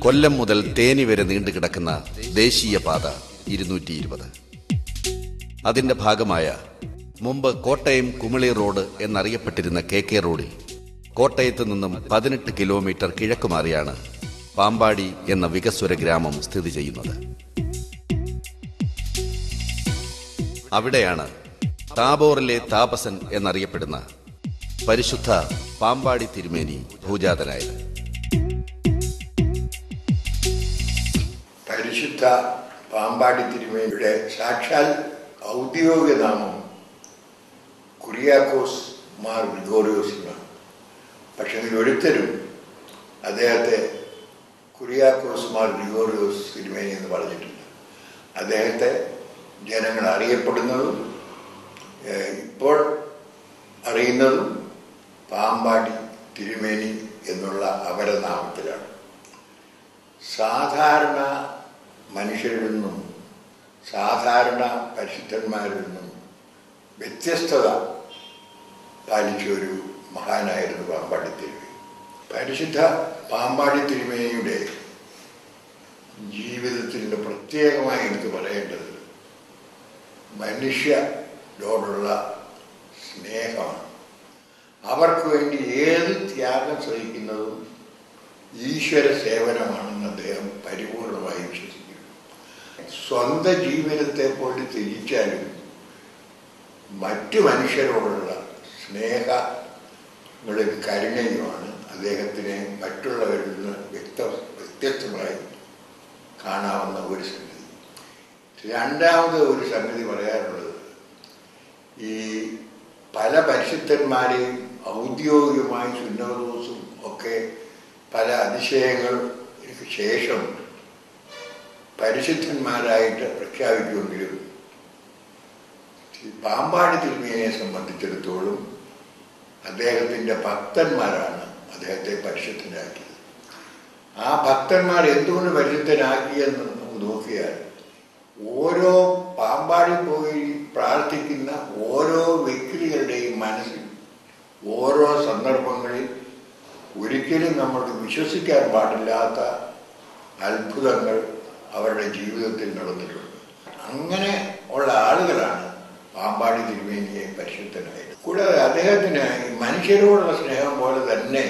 കൊല്ലം മുതൽ തേനി വരെ നീണ്ടുകിടക്കുന്ന ദേശീയപാത ഇരുന്നൂറ്റി ഇരുപത് അതിന്റെ ഭാഗമായ മുമ്പ് കോട്ടയം കുമിളി റോഡ് എന്നറിയപ്പെട്ടിരുന്ന കെ കെ റോഡിൽ കോട്ടയത്ത് നിന്നും പതിനെട്ട് കിലോമീറ്റർ കിഴക്കുമാറിയാണ് പാമ്പാടി എന്ന വികസ്വര ഗ്രാമം സ്ഥിതി ചെയ്യുന്നത് അവിടെയാണ് താബോറിലെ താപസൻ എന്നറിയപ്പെടുന്ന പരിശുദ്ധ പാമ്പാടി തിരുമേനി ഭൂജാതനായത് പരിശുദ്ധ പാമ്പാടി തിരുമേനിയുടെ സാക്ഷാൽ ഔദ്യോഗിക നാമം കുര്യാക്കോസ് മാർ ഗ്രിഗോറിയോസ് എന്നാണ് പക്ഷെ ഒരിക്കലും അദ്ദേഹത്തെ കുര്യാക്കോസ് മാർ ഗ്രിഗോറിയോസ് തിരുമേനി എന്ന് പറഞ്ഞിട്ടില്ല അദ്ദേഹത്തെ ജനങ്ങൾ അറിയപ്പെടുന്നതും ഏഹ്, ഇപ്പോൾ അറിയുന്നതും പാമ്പാടി തിരുമേനി എന്നുള്ള അപരനാമത്തിലാണ് സാധാരണ മനുഷ്യരിൽ നിന്നും സാധാരണ പരിശുദ്ധന്മാരിൽ നിന്നും വ്യത്യസ്തത പാലിച്ച ഒരു മഹാനായിരുന്നു പാമ്പാടി തിരുമേനി പരിശുദ്ധ പാമ്പാടി തിരുമേനിയുടെ ജീവിതത്തിൻ്റെ പ്രത്യേകമായി എടുത്തു പറയേണ്ടത് മനുഷ്യരോടുള്ള സ്നേഹമാണ് അവർക്ക് വേണ്ടി ഏത് ത്യാഗം സഹിക്കുന്നതും ഈശ്വര സേവനമാണെന്ന് അദ്ദേഹം പരിപൂർണമായി വിശ്വസിക്കുന്നു സ്വന്തം ജീവിതത്തെ പോലെ ത്യജിച്ചാലും മറ്റു മനുഷ്യരോടുള്ള സ്നേഹങ്ങളും കരുണയുമാണ് അദ്ദേഹത്തിനെ മറ്റുള്ളവരിൽ നിന്ന് വ്യക്ത വ്യത്യസ്തമായി കാണാവുന്ന ഒരു സംഗതി രണ്ടാമത് ഒരു സംഗതി പറയാനുള്ളത് ഈ പല പരിശുദ്ധന്മാരെയും ഔദ്യോഗികമായി സുന്നോദോസും ഒക്കെ പല അതിശയങ്ങൾക്ക് ശേഷം പരിശുദ്ധന്മാരായിട്ട് പ്രഖ്യാപിക്കുമെങ്കിലും ഈ പാമ്പാടി തിരുമേനിയെ സംബന്ധിച്ചിടത്തോളം അദ്ദേഹത്തിൻ്റെ ഭക്തന്മാരാണ് അദ്ദേഹത്തെ പരിശുദ്ധനാക്കിയത് ആ ഭക്തന്മാർ എന്തുകൊണ്ട് പരിശുദ്ധനാക്കിയെന്ന് നമുക്ക് നോക്കിയാൽ ഓരോ പാമ്പാടി പോയി പ്രാർത്ഥിക്കുന്ന ഓരോ വ്യക്തികളുടെയും മനസ്സിൽ ഓരോ സന്ദർഭങ്ങളിൽ ഒരിക്കലും നമ്മൾക്ക് വിശ്വസിക്കാൻ പാടില്ലാത്ത അത്ഭുതങ്ങൾ അവരുടെ ജീവിതത്തിൽ നടന്നിട്ടുണ്ട് അങ്ങനെ ഉള്ള ആളുകളാണ് പാമ്പാടി തിരുമേനിയെ പരിശുദ്ധനായത് കൂടാതെ അദ്ദേഹത്തിന് ഈ മനുഷ്യരോടുള്ള സ്നേഹം പോലെ തന്നെ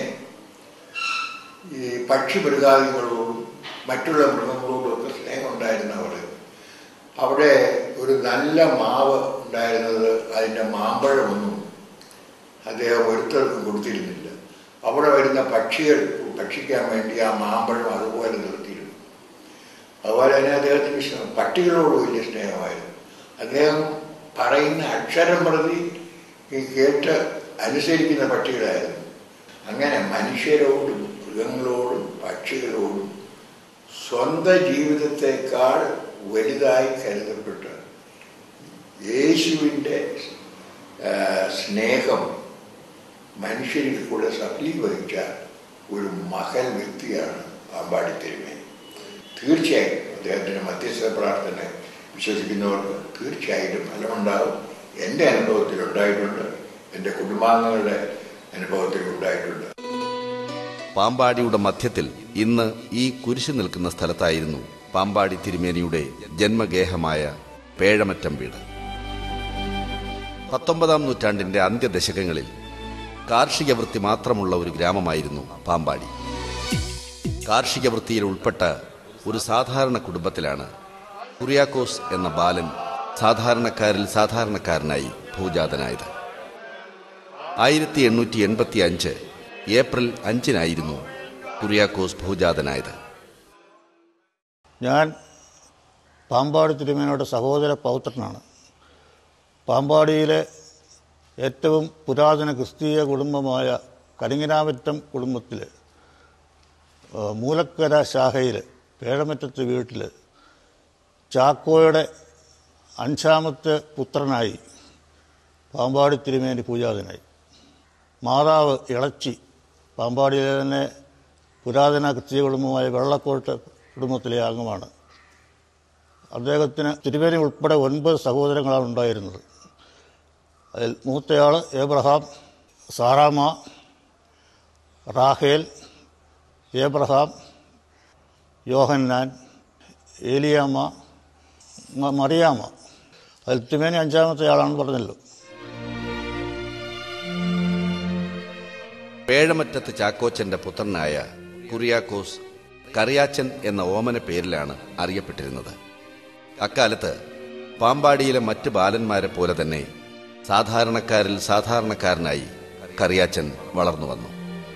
ഈ പക്ഷി മൃഗാദികളോടും മറ്റുള്ള മൃഗങ്ങളോടും ഒക്കെ സ്നേഹം ഉണ്ടായിരുന്നവർ അവിടെ ഒരു നല്ല മാവ് ഉണ്ടായിരുന്നത് അതിൻ്റെ മാമ്പഴമൊന്നും അദ്ദേഹം ഒരുത്തർക്കും കൊടുത്തിരുന്നില്ല അവിടെ വരുന്ന പക്ഷികൾ ഭക്ഷിക്കാൻ വേണ്ടി ആ മാമ്പഴം അതുപോലെ നിർത്തിയിരുന്നു അതുപോലെ തന്നെ അദ്ദേഹത്തിന് സ്നേഹം പട്ടികളോട് വലിയ സ്നേഹമായിരുന്നു അദ്ദേഹം പറയുന്ന അക്ഷരം പ്രതി ഈ കേട്ട് അനുസരിക്കുന്ന പട്ടികളായിരുന്നു അങ്ങനെ മനുഷ്യരോടും മൃഗങ്ങളോടും പക്ഷികളോടും സ്വന്തം ജീവിതത്തെക്കാൾ വലുതായി കരുതപ്പെട്ട യേശുവിൻ്റെ ആ, സ്നേഹം മനുഷ്യരിൽ കൂടെ സഫലീകരിച്ച ഒരു മകൻ വ്യക്തിയാണ് പാമ്പാടി തിരുമേനി തീർച്ചയായും അദ്ദേഹത്തിൻ്റെ മധ്യസ്ഥ പ്രാർത്ഥന വിശ്വസിക്കുന്നവർക്ക് തീർച്ചയായിട്ടും ഫലമുണ്ടാകും എൻ്റെ അനുഭവത്തിൽ ഉണ്ടായിട്ടുണ്ട് എൻ്റെ കുടുംബാംഗങ്ങളുടെ അനുഭവത്തിൽ ഉണ്ടായിട്ടുണ്ട് പാമ്പാടിയുടെ മധ്യത്തിൽ ഇന്ന് ഈ കുരിശ് നിൽക്കുന്ന സ്ഥലത്തായിരുന്നു പാമ്പാടി തിരുമേനിയുടെ ജന്മഗേഹമായ പേഴമറ്റം വീട് പത്തൊമ്പതാം നൂറ്റാണ്ടിന്റെ അന്ത്യദശകങ്ങളിൽ കാർഷിക വൃത്തി മാത്രമുള്ള ഒരു ഗ്രാമമായിരുന്നു പാമ്പാടി കാർഷിക വൃത്തിയിൽ ഉൾപ്പെട്ട ഒരു സാധാരണ കുടുംബത്തിലാണ് കുറിയാക്കോസ് എന്ന ബാലൻ സാധാരണക്കാരിൽ സാധാരണക്കാരനായി ഭൂജാതനായത് ആയിരത്തി എണ്ണൂറ്റി എൺപത്തി അഞ്ച് ഏപ്രിൽ അഞ്ചിനായിരുന്നു കുറിയാക്കോസ് ഭൂജാതനായത് ഞാൻ പാമ്പാടി തിരുമേനയുടെ സഹോദര പൗത്രനാണ് പാമ്പാടിയിലെ ഏറ്റവും പുരാതന ക്രിസ്തീയ കുടുംബമായ കരിങ്ങനാമറ്റം കുടുംബത്തിൽ മൂലക്കര ശാഖയിൽ പേഴമറ്റത്ത് വീട്ടിൽ ചാക്കോയുടെ അഞ്ചാമത്തെ പുത്രനായി പാമ്പാടി തിരുമേനി പൂജാതനായി മാതാവ് ഇളച്ചി പാമ്പാടിയിലെ തന്നെ പുരാതന ക്രിസ്തീയ കുടുംബമായ വെള്ളക്കോട്ട് കുടുംബത്തിലെ അംഗമാണ് അദ്ദേഹത്തിന് തിരുവേനി ഉൾപ്പെടെ ഒൻപത് സഹോദരങ്ങളാണ് ഉണ്ടായിരുന്നത് അതിൽ മൂത്തയാൾ ഏബ്രഹാം സാറാമ റാഹേൽ ഏബ്രഹാം യോഹന്നാൻ ഏലിയാമ്മ മ- മറിയാമ്മ അതിൽ തിരുമേനി അഞ്ചാമത്തെ ആളാണെന്ന് പറഞ്ഞല്ലോ പേഴമറ്റത്ത് ചാക്കോച്ചന്റെ പുത്രനായ കുറിയാക്കോസ് കറിയാച്ചൻ എന്ന ഓമന പേരിലാണ് അറിയപ്പെട്ടിരുന്നത് അക്കാലത്ത് പാമ്പാടിയിലെ മറ്റ് ബാലന്മാരെ പോലെ തന്നെ സാധാരണക്കാരിൽ സാധാരണക്കാരനായി കറിയാച്ചൻ വളർന്നു വന്നു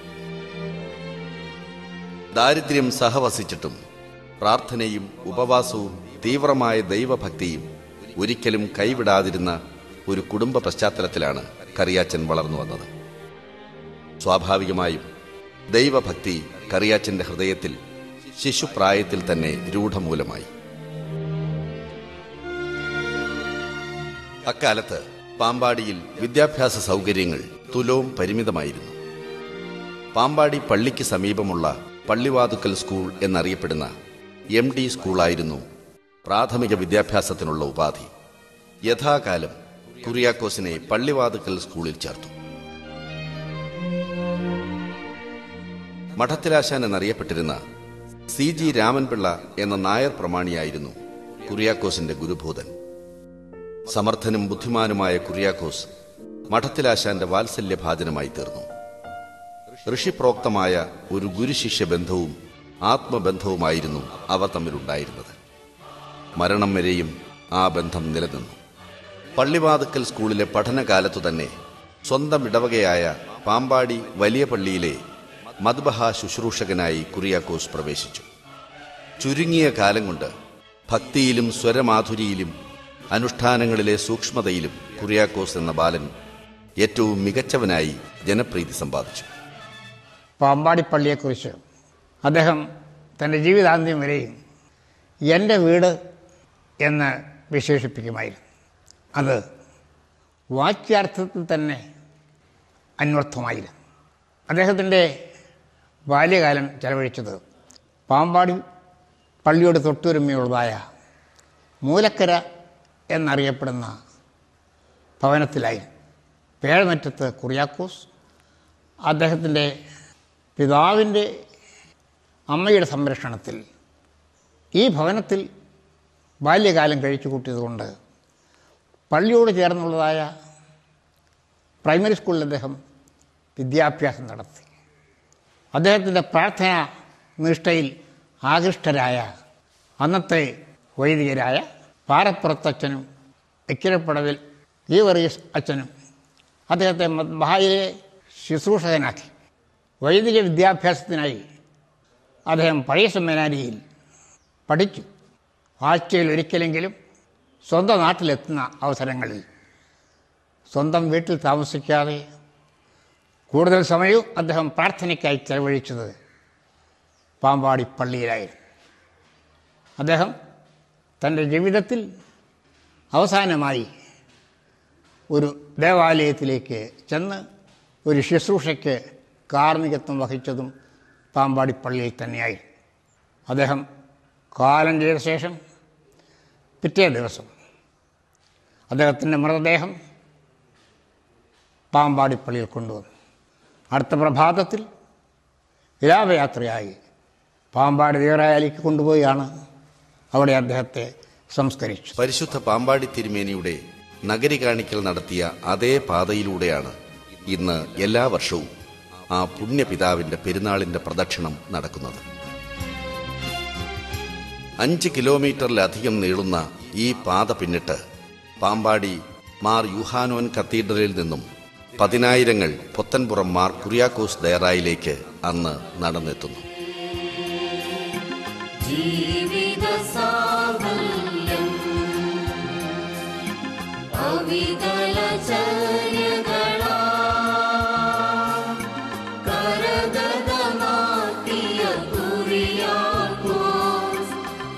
ദാരിദ്ര്യം സഹവസിച്ചിട്ടും പ്രാർത്ഥനയും ഉപവാസവും തീവ്രമായ ദൈവഭക്തിയും ഒരിക്കലും കൈവിടാതിരുന്ന ഒരു കുടുംബ പശ്ചാത്തലത്തിലാണ് കറിയാച്ചൻ വളർന്നു വന്നത് സ്വാഭാവികമായും ദൈവഭക്തി കറിയാച്ചന്റെ ഹൃദയത്തിൽ ശിശുപ്രായത്തിൽ തന്നെ രൂഢമൂലമായി അക്കാലത്ത് പാമ്പാടിയിൽ വിദ്യാഭ്യാസ സൗകര്യങ്ങൾ തുലവും പരിമിതമായിരുന്നു പാമ്പാടി പള്ളിക്ക് സമീപമുള്ള പള്ളിവാതുക്കൽ സ്കൂൾ എന്നറിയപ്പെടുന്ന എം ഡി സ്കൂളായിരുന്നു പ്രാഥമിക വിദ്യാഭ്യാസത്തിനുള്ള ഉപാധി യഥാകാലം കുറിയാക്കോസിനെ പള്ളിവാതുക്കൽ സ്കൂളിൽ ചേർത്തു മഠത്തിലാശാൻ എന്നറിയപ്പെട്ടിരുന്ന സി ജി രാമൻപിള്ള എന്ന നായർ പ്രമാണിയായിരുന്നു കുറിയാക്കോസിന്റെ ഗുരുഭൂതൻ സമർത്ഥനും ബുദ്ധിമാനുമായ കുറിയാക്കോസ് മഠത്തിലാശാന്റെ വാത്സല്യഭാജനമായി തീർന്നു ഋഷിപ്രോക്തമായ ഒരു ഗുരുശിഷ്യ ബന്ധവും ആത്മബന്ധവുമായിരുന്നു അവർ തമ്മിലുണ്ടായിരുന്നത് മരണം വരെയും ആ ബന്ധം നിലനിന്നു പള്ളിവാതുക്കൽ സ്കൂളിലെ പഠനകാലത്തു തന്നെ സ്വന്തം ഇടവകയായ പാമ്പാടി വലിയ പള്ളിയിലെ മദ്ബഹ ശുശ്രൂഷകനായി കുറിയാക്കോസ് പ്രവേശിച്ചു ചുരുങ്ങിയ കാലം കൊണ്ട് ഭക്തിയിലും സ്വരമാധുരിയിലും അനുഷ്ഠാനങ്ങളിലെ സൂക്ഷ്മതയിലും കുറിയാക്കോസ് എന്ന ബാലൻ ഏറ്റവും മികച്ചവനായി ജനപ്രീതി സമ്പാദിച്ചു പാമ്പാടി പള്ളിയെക്കുറിച്ച് അദ്ദേഹം തൻ്റെ ജീവിതാന്ത്യം വരെയും എൻ്റെ വീട് എന്ന് വിശേഷിപ്പിക്കുമായിരുന്നു അത് വാച്യാർത്ഥത്തിൽ തന്നെ അന്വർത്ഥമായിരുന്നു അദ്ദേഹത്തിൻ്റെ ബാല്യകാലം ചെലവഴിച്ചത് പാമ്പാടി പള്ളിയോട് തൊട്ടുവരുമയുള്ളതായ മൂലക്കര എന്നറിയപ്പെടുന്ന ഭവനത്തിലായിരുന്നു പേഴമറ്റത്ത് കുറിയാക്കോസ് അദ്ദേഹത്തിൻ്റെ പിതാവിൻ്റെ അമ്മയുടെ സംരക്ഷണത്തിൽ ഈ ഭവനത്തിൽ ബാല്യകാലം കഴിച്ചു കൂട്ടിയതുകൊണ്ട് പള്ളിയോട് ചേർന്നുള്ളതായ പ്രൈമറി സ്കൂളിൽ അദ്ദേഹം വിദ്യാഭ്യാസം നടത്തി അദ്ദേഹത്തിൻ്റെ പ്രാർത്ഥന നിഷ്ഠയിൽ ആകൃഷ്ടരായ അന്നത്തെ വൈദികരായ പാറപ്പുറത്തച്ഛനും ഇക്കിരപ്പടവിൽ ഈ വർഗീസ് അച്ഛനും അദ്ദേഹത്തെ മഹായിലെ ശുശ്രൂഷകനാക്കി വൈദിക വിദ്യാഭ്യാസത്തിനായി അദ്ദേഹം പഴയ സെമിനാരിയിൽ പഠിച്ചു ആഴ്ചയിൽ ഒരിക്കലെങ്കിലും സ്വന്തം നാട്ടിലെത്തുന്ന അവസരങ്ങളിൽ സ്വന്തം വീട്ടിൽ താമസിക്കാതെ കൂടുതൽ സമയവും അദ്ദേഹം പ്രാർത്ഥനയ്ക്കായി ചെലവഴിച്ചത് പാമ്പാടി പള്ളിയിലായിരുന്നു അദ്ദേഹം തൻ്റെ ജീവിതത്തിൽ അവസാനമായി ഒരു ദേവാലയത്തിലേക്ക് ചെന്ന് ഒരു ശുശ്രൂഷയ്ക്ക് കാർമ്മികത്വം വഹിച്ചതും പാമ്പാടി പള്ളിയിൽ തന്നെയായി അദ്ദേഹം കാലം ചെയ്ത ശേഷം പിറ്റേ ദിവസം അദ്ദേഹത്തിൻ്റെ മൃതദേഹം പാമ്പാടി പള്ളിയിൽ കൊണ്ടുവന്നു അടുത്ത പ്രഭാതത്തിൽ വിലാപയാത്രയായി പാമ്പാടി ദേവരായാലിക്ക് കൊണ്ടുപോയാണ് അവിടെ അദ്ദേഹത്തെ സംസ്കരിച്ചു പരിശുദ്ധ പാമ്പാടി തിരുമേനിയുടെ നഗരി കാണിക്കൽ നടത്തിയ അതേ പാതയിലൂടെയാണ് ഇന്ന് എല്ലാ വർഷവും ആ പുണ്യപിതാവിന്റെ പെരുന്നാളിന്റെ പ്രദക്ഷിണം നടക്കുന്നത് അഞ്ച് കിലോമീറ്ററിലധികം നീളുന്ന ഈ പാത പിന്നിട്ട് പാമ്പാടി മാർ യുഹാനോൻ കത്തീഡ്രലിൽ നിന്നും പതിനായിരങ്ങൾ പുത്തൻപുറം മാർ കുറിയാക്കോസ് ദയറായിലേക്ക് അന്ന് നടന്നെത്തുന്നു ജീവിത സാഫല്യം അവികല ചര്യകളാ കരഗതമാക്കിയ കുറിയാക്കോസ്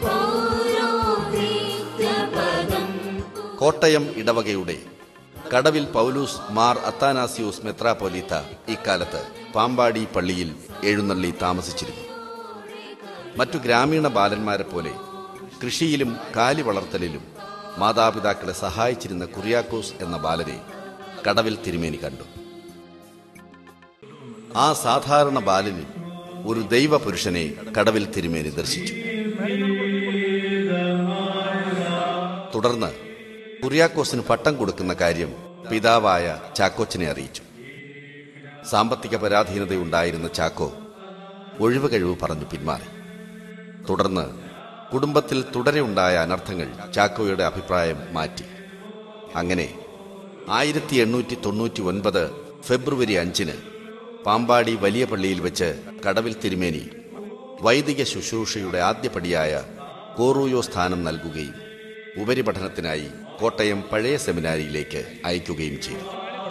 പൗരോഹിത്യപദം കോട്ടയം ഇടവകയുടെ കടവിൽ പൗലൂസ് മാർ അത്താനാസിയോസ് മെത്രാപ്പൊലീത്ത ഇക്കാലത്ത് പാമ്പാടി പള്ളിയിൽ എഴുന്നള്ളി താമസിച്ചിരുന്നു മറ്റു ഗ്രാമീണ ബാലന്മാരെ പോലെ കൃഷിയിലും കാലി വളർത്തലിലും മാതാപിതാക്കളെ സഹായിച്ചിരുന്ന കുറിയാക്കോസ് എന്ന ബാലനെ കടവിൽ തിരുമേനി കണ്ടു ആ സാധാരണ ബാലനിൽ ഒരു ദൈവപുരുഷനെ കടവിൽ തിരുമേനി ദർശിച്ചു തുടർന്ന് കുര്യാക്കോസിന് പട്ടം കൊടുക്കുന്ന കാര്യം പിതാവായ ചാക്കോച്ചനെ അറിയിച്ചു സാമ്പത്തിക പരാധീനതയുണ്ടായിരുന്ന ചാക്കോ ഒഴിവ് കഴിവ് പറഞ്ഞു പിന്മാറി തുടർന്ന് കുടുംബത്തിൽ തുടരെ ഉണ്ടായ അനർത്ഥങ്ങൾ ചാക്കോയുടെ അഭിപ്രായം മാറ്റി അങ്ങനെ ആയിരത്തി എണ്ണൂറ്റി തൊണ്ണൂറ്റി ഒൻപത് ഫെബ്രുവരി അഞ്ചിന് പാമ്പാടി വലിയ പള്ളിയിൽ വെച്ച് കടവിൽ തിരുമേനി വൈദിക ശുശ്രൂഷയുടെ ആദ്യപടിയായ കോറൂയോ സ്ഥാനം നൽകുകയും ഉപരിപഠനത്തിനായി കോട്ടയം പഴയ സെമിനാരിയിലേക്ക് അയക്കുകയും ചെയ്തു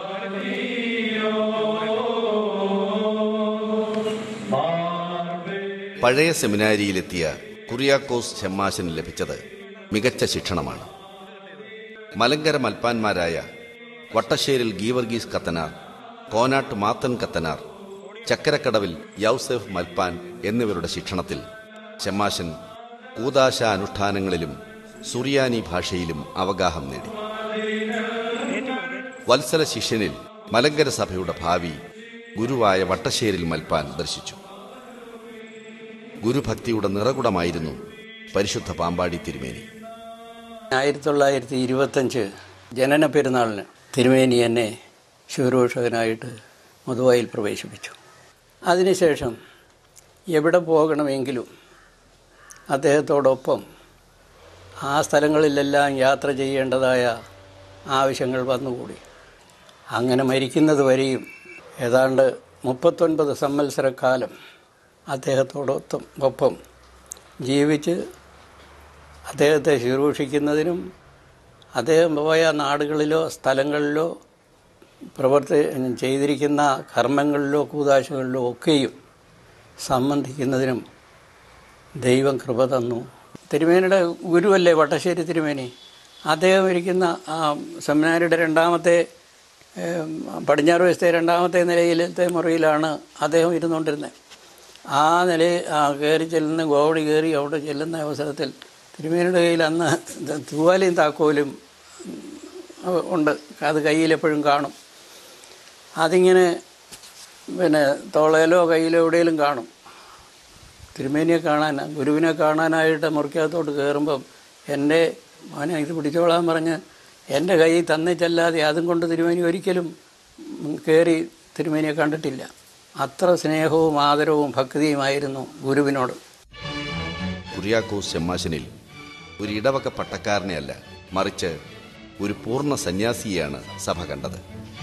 പഴയ സെമിനാരിയിലെത്തിയ കുറിയാക്കോസ് ഷെമ്മാശന് ലഭിച്ചത് മികച്ച ശിക്ഷണമാണ് മലങ്കര മൽപ്പാന്മാരായ വട്ടശ്ശേരിൽ ഗീവർഗീസ് കത്തനാർ കോനാട്ട് മാത്തൻ കത്തനാർ ചക്കരക്കടവിൽ യൗസഫ് മൽപ്പാൻ എന്നിവരുടെ ശിക്ഷണത്തിൽ ഷെമ്മാശൻ കൂതാശ അനുഷ്ഠാനങ്ങളിലും സുറിയാനി ഭാഷയിലും അവഗാഹം നേടി വത്സല ശിഷ്യനിൽ മലങ്കര സഭയുടെ ഭാവി ഗുരുവായ വട്ടശ്ശേരിൽ മൽപ്പാൻ ദർശിച്ചു ഗുരുഭക്തിയുടെ നിറകുടമായിരുന്നു പരിശുദ്ധ പാമ്പാടി തിരുമേനി ആയിരത്തി തൊള്ളായിരത്തി ഇരുപത്തഞ്ച് ജനന പെരുന്നാളിന് തിരുമേനി എന്നെ ശുശ്രൂഷകനായിട്ട് മധുവായിൽ പ്രവേശിപ്പിച്ചു അതിനുശേഷം എവിടെ പോകണമെങ്കിലും അദ്ദേഹത്തോടൊപ്പം ആ സ്ഥലങ്ങളിലെല്ലാം യാത്ര ചെയ്യേണ്ടതായ ആവശ്യങ്ങൾ വന്നുകൂടി അങ്ങനെ മരിക്കുന്നത് വരെയും ഏതാണ്ട് മുപ്പത്തൊൻപത് സംവത്സരക്കാലം അദ്ദേഹത്തോടൊപ്പം ഒപ്പം ജീവിച്ച് അദ്ദേഹത്തെ ശുശ്രൂഷിക്കുന്നതിനും അദ്ദേഹം പോയ നാടുകളിലോ സ്ഥലങ്ങളിലോ പ്രവർത്തി ചെയ്തിരിക്കുന്ന കർമ്മങ്ങളിലോ കൂതാശകളിലോ ഒക്കെയും സംബന്ധിക്കുന്നതിനും ദൈവം കൃപ തന്നു തിരുമേനിയുടെ ഗുരുവല്ലേ വട്ടശ്ശേരി തിരുമേനി അദ്ദേഹം ഇരിക്കുന്ന ആ സെമിനാരിയുടെ രണ്ടാമത്തെ ഏം, പടിഞ്ഞാറ് വശത്തെ രണ്ടാമത്തെ നിലയിലത്തെ മുറിയിലാണ് അദ്ദേഹം ഇരുന്നുകൊണ്ടിരുന്നത് ആ നിലയിൽ ആ കയറി ചെല്ലുന്ന ഗോവടി കയറി അവിടെ ചെല്ലുന്ന അവസരത്തിൽ തിരുമേനിയുടെ കയ്യിൽ അന്ന് തൂവാലയും താക്കോലും ഉം, ഉണ്ട് അത് കയ്യിലെപ്പോഴും കാണും അതിങ്ങനെ പിന്നെ തോളയിലോ കയ്യിലോ എവിടെയെങ്കിലും കാണും തിരുമേനിയെ കാണാൻ ഗുരുവിനെ കാണാനായിട്ട് മുറിക്കകത്തോട്ട് കയറുമ്പം എൻ്റെ മോനെ ഇത് പിടിച്ചോളാൻ പറഞ്ഞ് എൻ്റെ കൈ തന്നിച്ചല്ലാതെ അതും കൊണ്ട് തിരുമേനി ഒരിക്കലും കയറി തിരുമേനിയെ കണ്ടിട്ടില്ല അത്ര സ്നേഹവും ആദരവും ഭക്തിയുമായിരുന്നു ഗുരുവിനോട് കുര്യാക്കോസ് ഷെമ്മാശനിൽ ഒരു ഇടവക പട്ടക്കാരനെയല്ല മറിച്ച് ഒരു പൂർണ്ണ സന്യാസിയെയാണ് സഭ കണ്ടത്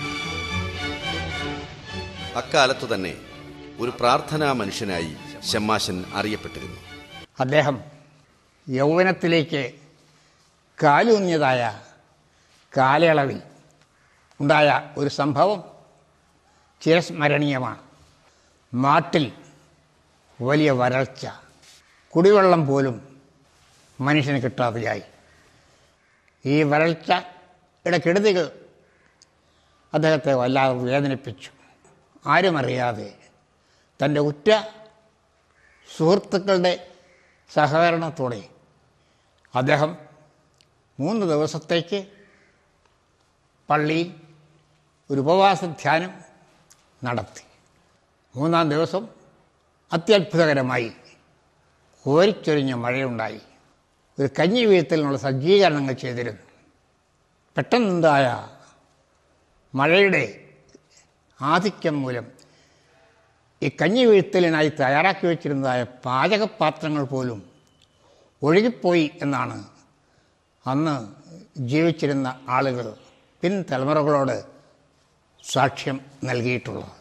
അക്കാലത്തു തന്നെ ഒരു പ്രാർത്ഥനാ മനുഷ്യനായി ഷെമ്മാശൻ അറിയപ്പെട്ടിരുന്നു അദ്ദേഹം യൗവനത്തിലേക്ക് കാലൂന്നിയതായ കാലയളവിൽ ഉണ്ടായ ഒരു സംഭവം ചിരസ്മരണീയമാണ് നാട്ടിൽ വലിയ വരൾച്ച കുടിവെള്ളം പോലും മനുഷ്യന് കിട്ടാതെയായി ഈ വരൾച്ചയുടെ കെടുതികൾ അദ്ദേഹത്തെ വല്ലാതെ വേദനിപ്പിച്ചു ആരുമറിയാതെ തൻ്റെ ഉറ്റ സുഹൃത്തുക്കളുടെ സഹകരണത്തോടെ അദ്ദേഹം മൂന്ന് ദിവസത്തേക്ക് പള്ളിയിൽ ഒരു ഉപവാസ ധ്യാനം നടത്തി മൂന്നാം ദിവസം അത്യത്ഭുതകരമായി കോരിച്ചൊരിഞ്ഞ മഴയുണ്ടായി ഒരു കഞ്ഞി വീഴ്ത്തലിനുള്ള സജ്ജീകരണങ്ങൾ ചെയ്തിരുന്നു പെട്ടെന്നുണ്ടായ മഴയുടെ ആധിക്യം മൂലം ഈ കഞ്ഞി വീഴ്ത്തലിനായി തയ്യാറാക്കി വെച്ചിരുന്നതായ പാചകപാത്രങ്ങൾ പോലും ഒഴുകിപ്പോയി എന്നാണ് അന്ന് ജീവിച്ചിരുന്ന ആളുകൾ പിൻ തലമുറകളോട് സാക്ഷ്യം നൽകിയിട്ടുള്ളത്